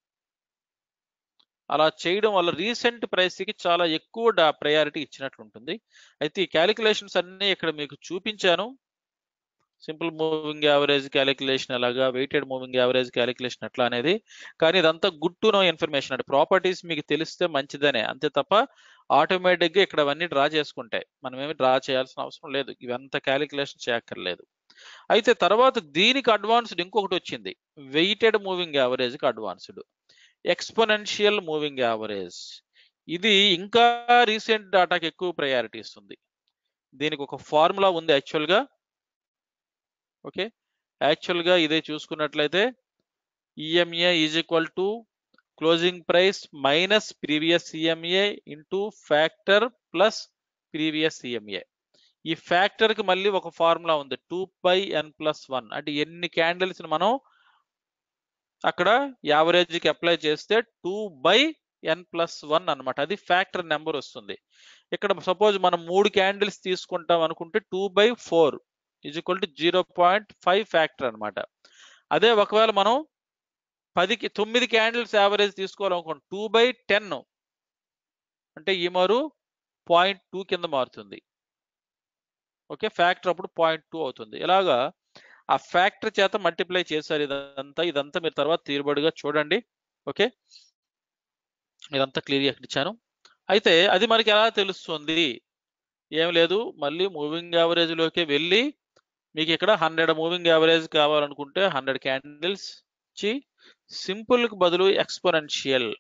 అలా చేయడం వల్ల రీసెంట్ ప్రైస్ కి చాలా ఎక్కువ ప్రయారిటీ ఇచ్చినట్లు ఉంటుంది అయితే ఈ క్యాలిక్యులేషన్స్ అన్ని ఇక్కడ మీకు చూపించాను సింపుల్ మూవింగ్ యావరేజ్ క్యాలిక్యులేషన్ ఎలాగా వెయిటెడ్ మూవింగ్ యావరేజ్ క్యాలిక్యులేషన్ ఎట్లా అనేది కానీ ఇదంతా గుడ్ టు నో ఇన్ఫర్మేషన్ అంటే ప్రాపర్టీస్ మీకు తెలిస్తే మంచిదనే అంతే తప్ప ఆటోమేటిక్ గా ఇక్కడ అవన్నీ డ్రా చేసుకుంటాయి మనం ఏమి డ్రా చేయాల్సిన అవసరం లేదు ఇవంతా క్యాలిక్యులేషన్ చేయక్కర్లేదు అయితే తర్వాత దీనికి అడ్వాన్స్డ్ ఇంకొకటి వచ్చింది వెయిటెడ్ మూవింగ్ యావరేజ్ కి అడ్వాన్స్డ్ ఎక్స్పోనెన్షియల్ మూవింగ్ యావరేజ్ ఇది ఇంకా రీసెంట్ డాటాకి ఎక్కువ ప్రయారిటీ ఇస్తుంది దీనికి ఒక ఫార్ములా ఉంది యాక్చువల్ గా ఓకే యాక్చువల్ గా ఇదే చూసుకున్నట్లయితే EMA is equal to closing price minus previous EMA into factor plus previous EMA ఈ ఫ్యాక్టర్ కి మళ్ళీ ఒక ఫార్ములా ఉంది two by N plus one అంటే ఎన్ని క్యాండిల్స్ మనం అక్కడ యావరేజ్ కి అప్లై చేస్తే two by N plus one అనమాట అది ఫ్యాక్టర్ నెంబర్ వస్తుంది ఇక్కడ సపోజ్ మనం మూడు క్యాండిల్స్ తీసుకుంటాం అనుకుంటే two by four is equal to zero point five factor అనమాట అదే ఒకవేళ మనం పదికి తొమ్మిది క్యాండిల్స్ యావరేజ్ తీసుకోవాలనుకోండి టూ బై టెన్ అంటే ఈ మారు పాయింట్ టూ కింద మారుతుంది ఓకే ఫ్యాక్టర్ అప్పుడు పాయింట్ టూ అవుతుంది ఇలాగా ఆ ఫ్యాక్టర్ చేత మల్టిప్లై చేశారు ఇదంతా ఇదంతా మీరు తర్వాత తీరుబడిగా చూడండి ఓకే ఇదంతా క్లియర్గా ఇచ్చాను అయితే అది మనకి ఎలా తెలుస్తుంది ఏం లేదు మళ్ళీ మూవింగ్ యావరేజ్ లోకి వెళ్ళి మీకు ఇక్కడ హండ్రెడ్ మూవింగ్ యావరేజ్ కావాలనుకుంటే హండ్రెడ్ క్యాండిల్స్ ఇచ్చి సింపుల్ కి బదులు ఎక్స్పోనెన్షియల్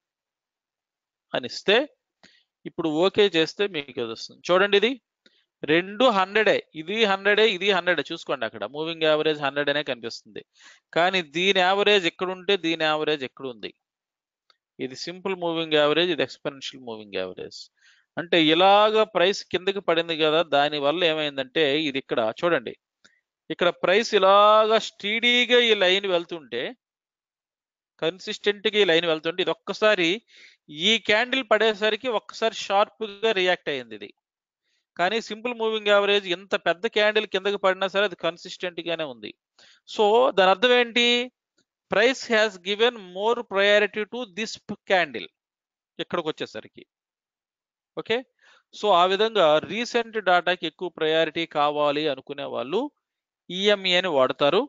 అని ఇస్తే ఇప్పుడు ఓకే చేస్తే మీకు ఇది వస్తుంది చూడండి ఇది రెండు హండ్రెడే ఇది హండ్రెడే ఇది హండ్రెడే చూసుకోండి అక్కడ మూవింగ్ యావరేజ్ హండ్రెడ్ అనే కనిపిస్తుంది కానీ దీని యావరేజ్ ఎక్కడ ఉంటే దీని యావరేజ్ ఎక్కడ ఉంది ఇది సింపుల్ మూవింగ్ యావరేజ్ ఇది ఎక్స్పెన్షియల్ మూవింగ్ యావరేజ్ అంటే ఇలాగ ప్రైస్ కిందకి పడింది కదా దాని వల్ల ఏమైందంటే ఇది ఇక్కడ చూడండి ఇక్కడ ప్రైస్ ఇలాగా స్టీడీగా ఈ లైన్ వెళ్తుంటే కన్సిస్టెంట్ గా ఈ లైన్ వెళ్తుంటే ఇది ఒక్కసారి ఈ క్యాండిల్ పడేసరికి ఒక్కసారి షార్ప్ గా రియాక్ట్ అయ్యింది ఇది కానీ సింపుల్ మూవింగ్ యావరేజ్ ఎంత పెద్ద క్యాండిల్ కిందకి పడినా సరే అది కన్సిస్టెంట్ గానే ఉంది సో దాని అర్థం ఏంటి price has given more priority to this candle ఇక్కడికి వచ్చేసరికి ఓకే సో ఆ విధంగా రీసెంట్ డాటాకి ఎక్కువ ప్రయారిటీ కావాలి అనుకునే వాళ్ళు ఈఎంఈని వాడతారు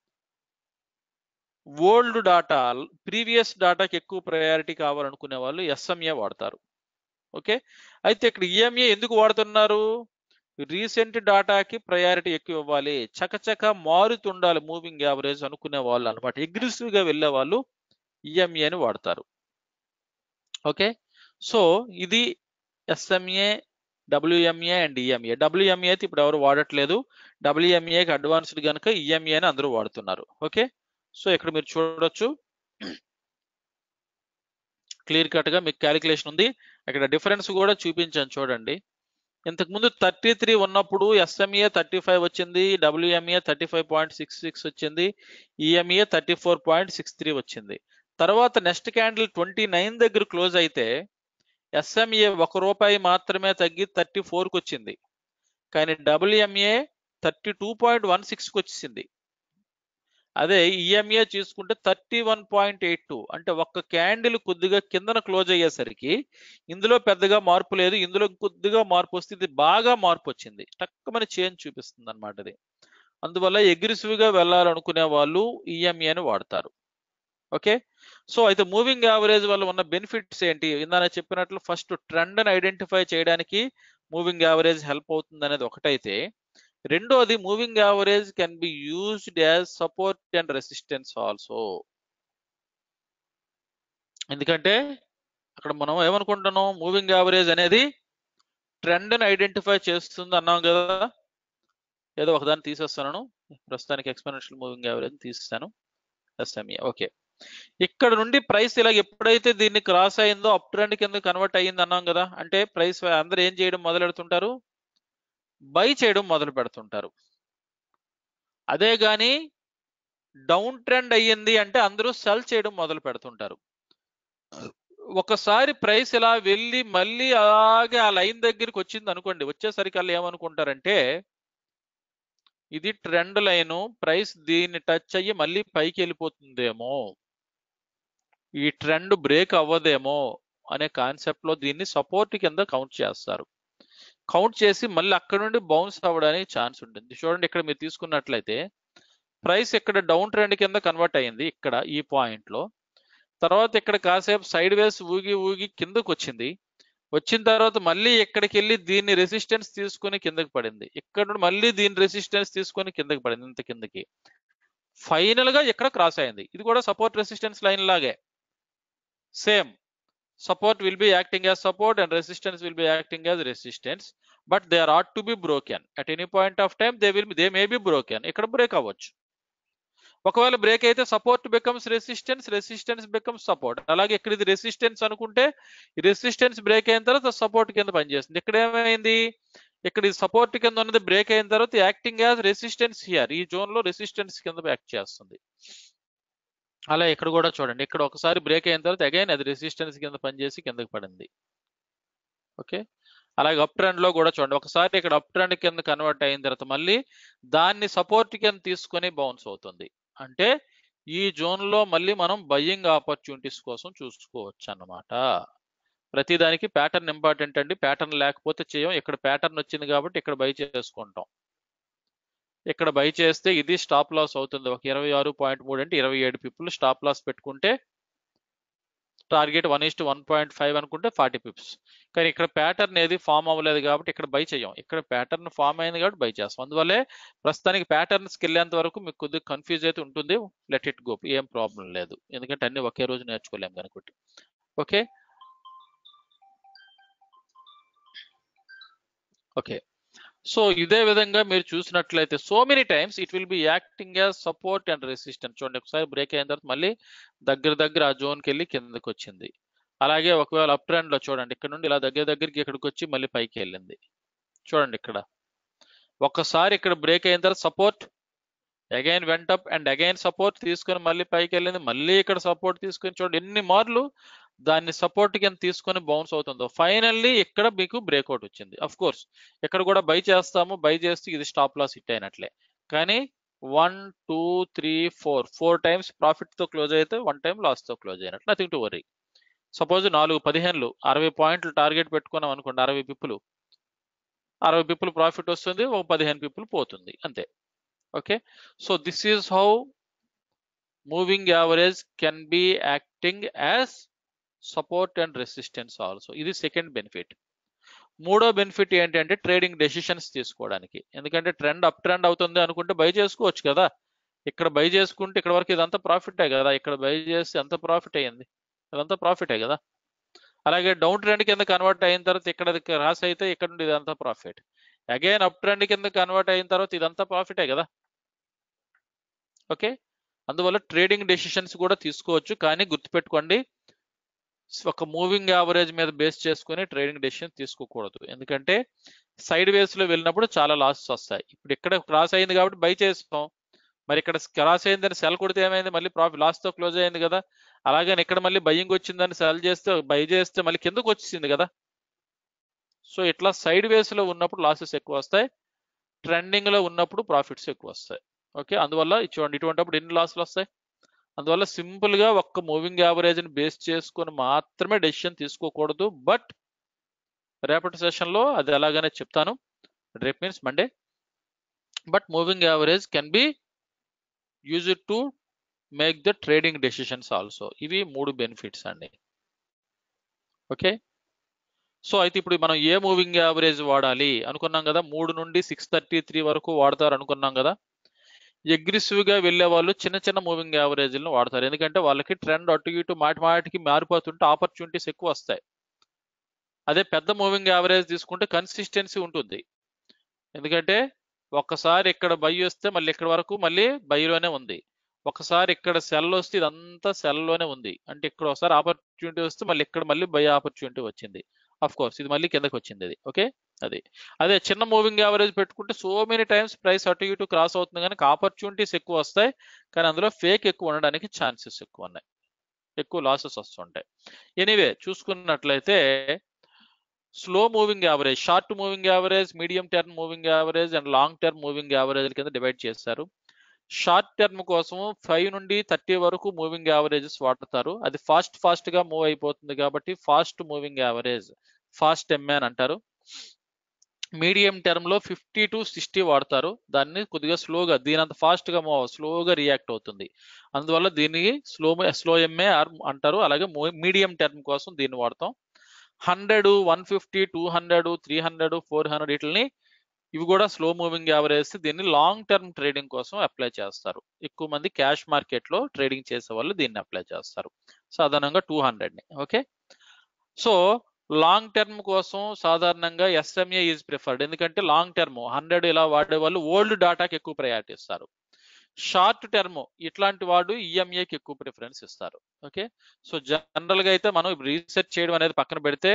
ఓల్డ్ డాటా ప్రీవియస్ డాటాకి ఎక్కువ ప్రయారిటీ కావాలనుకునే వాళ్ళు ఎస్ఎంఏ వాడతారు ఓకే అయితే ఇక్కడ ఈఎంఏ ఎందుకు వాడుతున్నారు రీసెంట్ డాటాకి ప్రయారిటీ ఎక్కువ ఇవ్వాలి చకచక మారుతుండాలి మూవింగ్ యావరేజ్ అనుకునే వాళ్ళు అనమాట అగ్రెసివ్ గా వెళ్ళే వాళ్ళు ఈఎంఏని వాడతారు ఓకే సో ఇది SMA WMA and EMA WMA అయితే ఇప్పుడు ఎవరు వాడట్లేదు డబ్ల్యూఎంఏకి అడ్వాన్స్డ్ కనుక ఈఎంఏ అని అందరూ వాడుతున్నారు ఓకే సో ఇక్కడ మీరు చూడొచ్చు క్లియర్ కట్ గా మీకు క్యాలిక్యులేషన్ ఉంది ఇక్కడ డిఫరెన్స్ కూడా చూపించాను చూడండి ఇంతకుముందు థర్టీ త్రీ ఉన్నప్పుడు ఎస్ఎంఏ థర్టీ ఫైవ్ వచ్చింది WMA thirty five point six six వచ్చింది EMA thirty four point six three వచ్చింది తర్వాత నెక్స్ట్ క్యాండిల్ ట్వంటీ నైన్ దగ్గర క్లోజ్ అయితే ఎస్ఎంఏ ఒక రూపాయి మాత్రమే తగ్గి థర్టీ ఫోర్కి వచ్చింది కానీ WMA thirty two point one సిక్స్కి వచ్చింది అదే ఈఎంఏ చూసుకుంటే thirty one point eight two అంటే ఒక్క క్యాండిల్ కొద్దిగా కిందన క్లోజ్ అయ్యేసరికి ఇందులో పెద్దగా మార్పు లేదు ఇందులో కొద్దిగా మార్పు వస్తే ఇది బాగా మార్పు వచ్చింది టక్కుమని చేంజ్ చూపిస్తుంది అనమాట ఇది అందువల్ల aggressive గా వెళ్ళాలనుకునే వాళ్ళు ఈఎంఏని వాడతారు ఓకే సో అయితే మూవింగ్ యావరేజ్ వల్ల ఉన్న బెనిఫిట్స్ ఏంటి ఇందాక చెప్పినట్లు ఫస్ట్ ట్రెండ్ ని ఐడెంటిఫై చేయడానికి మూవింగ్ యావరేజ్ హెల్ప్ అవుతుంది అనేది ఒకటైతే రెండోది moving average can be used as support and resistance also ఎందుకంటే అక్కడ మనం ఏమనుకుంటున్నాం మూవింగ్ యావరేజ్ అనేది ట్రెండ్ ని ఐడెంటిఫై చేస్తుంది అన్నాం కదా ఏదో ఒకదాన్ని తీసేస్తాను ప్రస్తుతానికి ఎక్స్పెనెన్షియల్ మూవింగ్ యావరేజ్ తీస్తాను ఎస్ఎంఏ ఓకే ఇక్కడ నుండి ప్రైస్ ఇలా ఎప్పుడైతే దీన్ని క్రాస్ అయిందో అప్ ట్రెండ్ కింద కన్వర్ట్ అయ్యింది అన్నాం కదా అంటే ప్రైస్ అందరూ ఏం చేయడం మొదలు పెడుతుంటారు బై చేయడం మొదలు పెడుతుంటారు అదే గాని డౌన్ ట్రెండ్ అయ్యింది అంటే అందరూ సెల్ చేయడం మొదలు పెడుతుంటారు ఒకసారి ప్రైస్ ఇలా వెళ్ళి మళ్ళీ అలాగే ఆ లైన్ దగ్గరికి వచ్చింది అనుకోండి వచ్చేసరికి వాళ్ళు ఏమనుకుంటారంటే ఇది ట్రెండ్ లైన్ ప్రైస్ దీన్ని టచ్ అయ్యి మళ్ళీ పైకి వెళ్ళిపోతుందేమో ఈ ట్రెండ్ బ్రేక్ అవ్వదేమో అనే కాన్సెప్ట్ లో దీన్ని సపోర్ట్ కింద కౌంట్ చేస్తారు కౌంట్ చేసి మళ్ళీ అక్కడ నుండి బౌన్స్ అవ్వడానికి ఛాన్స్ ఉంటుంది చూడండి ఇక్కడ మీరు తీసుకున్నట్లయితే ప్రైస్ ఇక్కడ డౌన్ ట్రెండ్ కింద కన్వర్ట్ అయ్యింది ఇక్కడ ఈ పాయింట్ లో తర్వాత ఇక్కడ కాసేపు సైడ్ వేస్ ఊగి ఊగి కిందకు వచ్చింది వచ్చిన తర్వాత మళ్ళీ ఇక్కడికి వెళ్ళి దీన్ని రెసిస్టెన్స్ తీసుకొని కిందకి పడింది ఇక్కడ నుండి మళ్ళీ దీని రెసిస్టెన్స్ తీసుకొని కిందకి పడింది ఇంత కిందకి ఫైనల్ గా ఇక్కడ క్రాస్ అయింది ఇది కూడా సపోర్ట్ రెసిస్టెన్స్ లైన్ లాగే same support will be acting as support and resistance will be acting as resistance but they are ought to be broken at any point of time they will be, they may be broken ఇక్కడ break అవ్వచ్చు ఒకవేళ break అయితే support becomes resistance resistance becomes support అలాగే ఇక్కడ ఇది resistance అనుకుంటే ఈ resistance break అయిన తర్వాత సపోర్ట్ కింద పనిచేస్తుంది ఇక్కడ ఏమైంది ఇక్కడ ఈ సపోర్ట్ కింద ఉన్నది బ్రేక్ అయిన తర్వాత యాక్టింగ్ యాజ్ రెసిస్టెన్స్ హియర్ ఈ జోన్ లో రెసిస్టెన్స్ కింద యాక్ట్ చేస్తుంది అలా ఇక్కడ కూడా చూడండి ఇక్కడ ఒకసారి బ్రేక్ అయిన తర్వాత అగైన్ అది రెసిస్టెన్స్ కింద పనిచేసి కిందకి పడింది ఓకే అలాగే అప్ ట్రెండ్ లో కూడా చూడండి ఒకసారి ఇక్కడ అప్ ట్రెండ్ కింద కన్వర్ట్ అయిన తర్వాత మళ్ళీ దాన్ని సపోర్ట్ కింద తీసుకొని బౌన్స్ అవుతుంది అంటే ఈ జోన్ లో మళ్ళీ మనం బయ్యింగ్ ఆపర్చునిటీస్ కోసం చూసుకోవచ్చు అన్నమాట ప్రతిదానికి ప్యాటర్న్ ఇంపార్టెంట్ అండి ప్యాటర్న్ లేకపోతే చేయం ఇక్కడ ప్యాటర్న్ వచ్చింది కాబట్టి ఇక్కడ బై చేసుకుంటాం ఇక్కడ బై చేస్తే ఇది స్టాప్ లాస్ అవుతుంది ఒక ఇరవై ఆరు పాయింట్ మూడు అంటే ఇరవై ఏడు పిప్పులు స్టాప్ లాస్ పెట్టుకుంటే target one is one point five అనుకుంటే ఫార్టీ పిప్స్ కానీ ఇక్కడ ప్యాటర్న్ ఏది ఫామ్ అవ్వలేదు కాబట్టి ఇక్కడ బై చేయం ఇక్కడ ప్యాటర్న్ ఫామ్ అయింది కాబట్టి బై చేస్తాం అందువల్లే ప్రస్తుతానికి ప్యాటర్న్స్కి వెళ్ళేంత వరకు మీకు కొద్దిగా కన్ఫ్యూజ్ అయితే ఉంటుంది లెట్ ఇట్ గో ఏం ప్రాబ్లం లేదు ఎందుకంటే అన్ని ఒకే రోజు నేర్చుకోలేం కనుక ఓకే ఓకే సో ఇదే విధంగా మీరు చూసినట్లయితే so many times it will be acting as support and resistance చూడండి ఒకసారి బ్రేక్ అయిన తర్వాత మళ్ళీ దగ్గర దగ్గర ఆ జోన్కి వెళ్ళి కిందకి వచ్చింది అలాగే ఒకవేళ అప్ ట్రెండ్ లో చూడండి ఇక్కడ నుండి ఇలా దగ్గర దగ్గరికి ఇక్కడికి వచ్చి మళ్ళీ పైకి వెళ్ళింది చూడండి ఇక్కడ ఒక్కసారి ఇక్కడ బ్రేక్ అయిన తర్వాత support again went up and again support తీసుకొని మళ్ళీ పైకి వెళ్ళింది మళ్ళీ ఇక్కడ సపోర్ట్ తీసుకొని చూడండి ఎన్ని మార్లు దాన్ని సపోర్ట్ కింద తీసుకొని బౌన్స్ అవుతుందో ఫైనల్లీ ఇక్కడ మీకు బ్రేక్అవుట్ వచ్చింది అఫ్ కోర్స్ ఇక్కడ కూడా బై చేస్తాము బై చేస్తే ఇది స్టాప్ లాస్ హిట్ అయినట్లే కానీ one two three four four times profit తో క్లోజ్ అయితే వన్ టైం లాస్ తో క్లోజ్ అయినట్లు నథింగ్ టు వరీ సపోజ్ నాలుగు పదిహేనులు అరవై పాయింట్లు టార్గెట్ పెట్టుకున్నాం అనుకోండి అరవై పిప్పులు అరవై పిప్పులు ప్రాఫిట్ వస్తుంది ఒక పదిహేను పిప్పులు పోతుంది అంతే okay so this is how moving average can be acting as support and resistance also ఇది సెకండ్ బెనిఫిట్ మూడో బెనిఫిట్ ఏంటంటే ట్రేడింగ్ డెసిషన్స్ తీసుకోవడానికి ఎందుకంటే ట్రెండ్ అప్ ట్రెండ్ అవుతుంది అనుకుంటే బై చేసుకోవచ్చు కదా ఇక్కడ బై చేసుకుంటే ఇక్కడ వరకు ఇదంతా ప్రాఫిటే కదా ఇక్కడ బై చేస్తే ఎంత ప్రాఫిట్ అయ్యింది ఇదంతా ప్రాఫిటే కదా అలాగే డౌన్ ట్రెండ్ కింద కన్వర్ట్ అయిన తర్వాత ఇక్కడ రాస్ అయితే ఇక్కడ నుండి ఇదంతా ప్రాఫిట్ అగైన్ అప్ ట్రెండ్ కింద కన్వర్ట్ అయిన తర్వాత ఇదంతా ప్రాఫిటే కదా ఓకే అందువల్ల ట్రేడింగ్ డెసిషన్స్ కూడా తీసుకోవచ్చు కానీ గుర్తుపెట్టుకోండి ఒక మూవింగ్ యావరేజ్ మీద బేస్ చేసుకుని ట్రేడింగ్ డెసిషన్ తీసుకోకూడదు ఎందుకంటే సైడ్ వేస్ లో వెళ్ళినప్పుడు చాలా లాసెస్ వస్తాయి ఇప్పుడు ఇక్కడ క్రాస్ అయింది కాబట్టి బై చేస్తాం మరి ఇక్కడ క్రాస్ అయిందని సెల్ కొడితే ఏమైంది మళ్ళీ ప్రాఫిట్ లాస్ తో క్లోజ్ అయింది కదా అలాగే ఇక్కడ మళ్ళీ బయ్యింగ్ వచ్చిందని సెల్ చేస్తే బై చేస్తే మళ్ళీ కిందకు వచ్చింది కదా సో ఇట్లా సైడ్ వేస్ లో ఉన్నప్పుడు లాసెస్ ఎక్కువ వస్తాయి ట్రెండింగ్ లో ఉన్నప్పుడు ప్రాఫిట్స్ ఎక్కువ వస్తాయి ఓకే అందువల్ల చూడండి ఇటువంటిప్పుడు ఎన్ని లాస్లు వస్తాయి అందువల్ల సింపుల్ గా ఒక్క మూవింగ్ యావరేజ్ ని బేస్ చేసుకొని మాత్రమే డెసిషన్ తీసుకోకూడదు బట్ రేపటి సెషన్ లో అది ఎలాగనే చెప్తాను రేపు means Monday but moving average can be use to make the trading decisions also ఇవి మూడు బెనిఫిట్స్ అండి ఓకే సో అయితే ఇప్పుడు మనం ఏ మూవింగ్ యావరేజ్ వాడాలి అనుకున్నాం కదా మూడు నుండి సిక్స్ థర్టీ త్రీ వరకు వాడతారు అనుకున్నాం కదా అగ్రెసివ్ గా వెళ్ళే వాళ్ళు చిన్న చిన్న మూవింగ్ యావరేజ్లను వాడతారు ఎందుకంటే వాళ్ళకి ట్రెండ్ అటు ఇటు మాటి మాటికి మారిపోతుంటే ఆపర్చునిటీస్ ఎక్కువ వస్తాయి అదే పెద్ద మూవింగ్ యావరేజ్ తీసుకుంటే కన్సిస్టెన్సీ ఉంటుంది ఎందుకంటే ఒక్కసారి ఇక్కడ బై వస్తే మళ్ళీ ఇక్కడ వరకు మళ్ళీ బైలోనే ఉంది ఒకసారి ఇక్కడ సెల్ వస్తే ఇదంతా సెల్లోనే ఉంది అంటే ఇక్కడ ఒకసారి ఆపర్చునిటీ వస్తే మళ్ళీ ఇక్కడ మళ్ళీ బై ఆపర్చునిటీ వచ్చింది అఫ్ కోర్స్ ఇది మళ్ళీ కిందకి వచ్చింది అది ఓకే అది అదే చిన్న మూవింగ్ యావరేజ్ పెట్టుకుంటే సో మెనీ టైమ్స్ ప్రైస్ అటు ఇటు క్రాస్ అవుతుంది కానీ ఆపర్చునిటీస్ ఎక్కువ వస్తాయి కానీ అందులో ఫేక్ ఎక్కువ ఉండడానికి ఛాన్సెస్ ఎక్కువ ఉన్నాయి ఎక్కువ లాసెస్ వస్తుంటాయి ఎనీవే చూసుకున్నట్లయితే slow moving average short moving average medium term moving average and long term moving average కింద డివైడ్ చేస్తారు షార్ట్ టర్మ్ కోసం ఫైవ్ నుండి థర్టీ వరకు మూవింగ్ యావరేజెస్ వాడతారు అది ఫాస్ట్ ఫాస్ట్ గా మూవ్ అయిపోతుంది కాబట్టి fast moving average fast MA అని అంటారు మీడియం టర్మ్ లో ఫిఫ్టీ టు సిక్స్టీ వాడతారు దాన్ని కొద్దిగా స్లోగా దీని అంత ఫాస్ట్ గా మూవ్ స్లోగా రియాక్ట్ అవుతుంది అందువల్ల దీనికి స్లో స్లో ఎంఏ అంటారు అలాగే మీడియం టర్మ్ కోసం దీన్ని వాడతాం hundred one fifty two hundred three hundred four hundred వీటిని ఇవి కూడా స్లో మూవింగ్ యావరేజ్ దీన్ని లాంగ్ టర్మ్ ట్రేడింగ్ కోసం అప్లై చేస్తారు ఎక్కువ మంది క్యాష్ మార్కెట్ లో ట్రేడింగ్ చేసే వాళ్ళు దీన్ని అప్లై చేస్తారు సాధారణంగా టూ హండ్రెడ్ ని ఓకే సో లాంగ్ టర్మ్ కోసం సాధారణంగా ఎస్ఎంఏ ఈజ్ ప్రిఫర్డ్ ఎందుకంటే లాంగ్ టర్మ్ హండ్రెడ్ ఇలా వాడే వాళ్ళు ఓల్డ్ డాటాకి ఎక్కువ ప్రయారిటీ ఇస్తారు షార్ట్ టర్మ్ ఇట్లాంటి వాడు ఈఎంఏకి ఎక్కువ ప్రిఫరెన్స్ ఇస్తారు ఓకే సో జనరల్ గా అయితే మనం రీసెర్చ్ చేయడం అనేది పక్కన పెడితే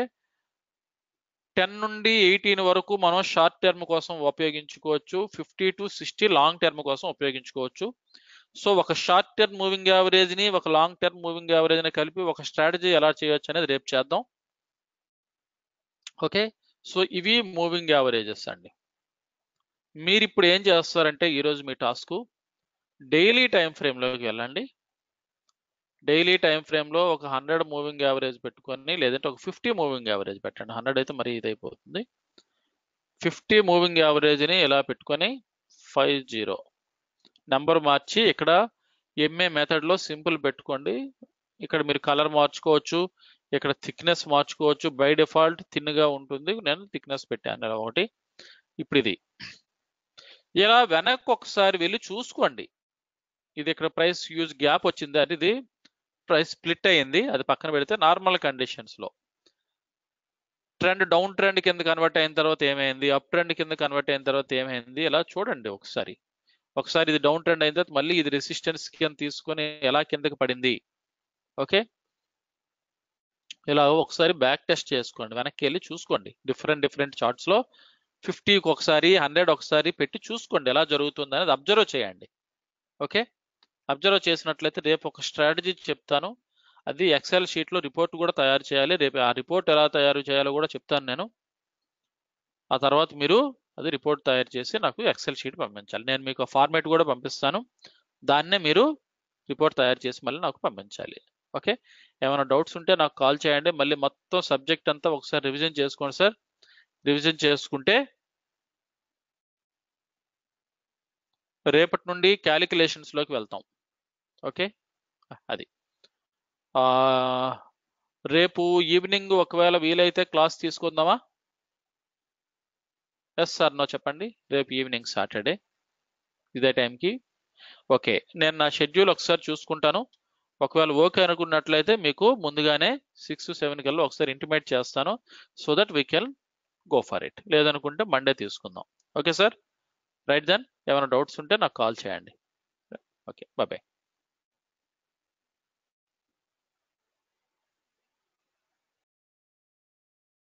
టెన్ నుండి ఎయిటీన్ వరకు మనం షార్ట్ టర్మ్ కోసం ఉపయోగించుకోవచ్చు fifty to sixty long term కోసం ఉపయోగించుకోవచ్చు సో ఒక షార్ట్ టర్మ్ మూవింగ్ యావరేజ్ ని ఒక లాంగ్ టర్మ్ మూవింగ్ యావరేజ్ ని కలిపి ఒక స్ట్రాటజీ ఎలా చేయొచ్చు అనేది రేపు చేద్దాం ఓకే సో ఇవి మూవింగ్ యావరేజెస్ అండి మీరు ఇప్పుడు ఏం చేస్తారంటే ఈరోజు మీ టాస్క్ డైలీ టైం ఫ్రేమ్లోకి వెళ్ళండి డైలీ టైం ఫ్రేమ్లో ఒక హండ్రెడ్ మూవింగ్ యావరేజ్ పెట్టుకొని లేదంటే ఒక ఫిఫ్టీ మూవింగ్ యావరేజ్ పెట్టండి హండ్రెడ్ అయితే మరీ ఇదైపోతుంది ఫిఫ్టీ మూవింగ్ యావరేజ్ని ఇలా పెట్టుకొని ఫైవ్ జీరో నెంబర్ మార్చి ఇక్కడ ఎంఏ మెథడ్లో సింపుల్ పెట్టుకోండి ఇక్కడ మీరు కలర్ మార్చుకోవచ్చు ఇక్కడ థిక్నెస్ మార్చుకోవచ్చు బై డిఫాల్ట్ థిన్గా ఉంటుంది నేను థిక్నెస్ పెట్టాను ఇలా ఒకటి ఇప్పుడు ఇది ఇలా వెనక్కి ఒకసారి వెళ్ళి చూసుకోండి ఇది ఇక్కడ ప్రైస్ యూజ్ గ్యాప్ వచ్చింది అది ఇది ప్రైస్ స్ప్లిట్ అయ్యింది అది పక్కన పెడితే నార్మల్ కండిషన్స్ లో ట్రెండ్ డౌన్ ట్రెండ్ కింద కన్వర్ట్ అయిన తర్వాత ఏమైంది అప్ ట్రెండ్ కింద కన్వర్ట్ అయిన తర్వాత ఏమైంది ఇలా చూడండి ఒకసారి ఒకసారి ఇది డౌన్ ట్రెండ్ అయిన తర్వాత మళ్ళీ ఇది రెసిస్టెన్స్ కింద తీసుకొని ఎలా కిందకి పడింది ఓకే ఇలా ఒకసారి బ్యాక్ టెస్ట్ చేసుకోండి వెనక్కి వెళ్ళి చూసుకోండి డిఫరెంట్ డిఫరెంట్ చార్ట్స్ లో ఫిఫ్టీకి ఒకసారి హండ్రెడ్ ఒకసారి పెట్టి చూసుకోండి ఎలా జరుగుతుంది అనేది అబ్జర్వ్ చేయండి ఓకే అబ్జర్వ్ చేసినట్లయితే రేపు ఒక స్ట్రాటజీ చెప్తాను అది ఎక్సెల్ షీట్ లో రిపోర్ట్ కూడా తయారు చేయాలి రేపు ఆ రిపోర్ట్ ఎలా తయారు చేయాలో కూడా చెప్తాను నేను ఆ తర్వాత మీరు అది రిపోర్ట్ తయారు చేసి నాకు ఎక్సెల్ షీట్ పంపించాలి నేను మీకు ఫార్మేట్ కూడా పంపిస్తాను దాన్నే మీరు రిపోర్ట్ తయారు చేసి మళ్ళీ నాకు పంపించాలి ఓకే ఏమైనా డౌట్స్ ఉంటే నాకు కాల్ చేయండి మళ్ళీ మొత్తం సబ్జెక్ట్ అంతా ఒకసారి రివిజన్ చేసుకోండి సార్ రివిజన్ చేసుకుంటే రేపటి నుండి క్యాలిక్యులేషన్స్ లోకి వెళ్తాం ఓకే అది రేపు ఈవినింగ్ ఒకవేళ వీలైతే క్లాస్ తీసుకుందామా ఎస్ సార్ నో చెప్పండి రేపు ఈవినింగ్ సాటర్డే ఇదే టైంకి ఓకే నేను నా షెడ్యూల్ ఒకసారి చూసుకుంటాను ఒకవేళ ఓకే అనుకున్నట్లయితే మీకు ముందుగానే సిక్స్ సెవెన్ కల్లా ఒకసారి ఇంటిమేట్ చేస్తాను so that we can go for it లేదనుకుంటే మండే తీసుకుందాం ఓకే సార్ రైట్ దెన్ ఏమైనా డౌట్స్ ఉంటే నాకు కాల్ చేయండి ఓకే బాయ్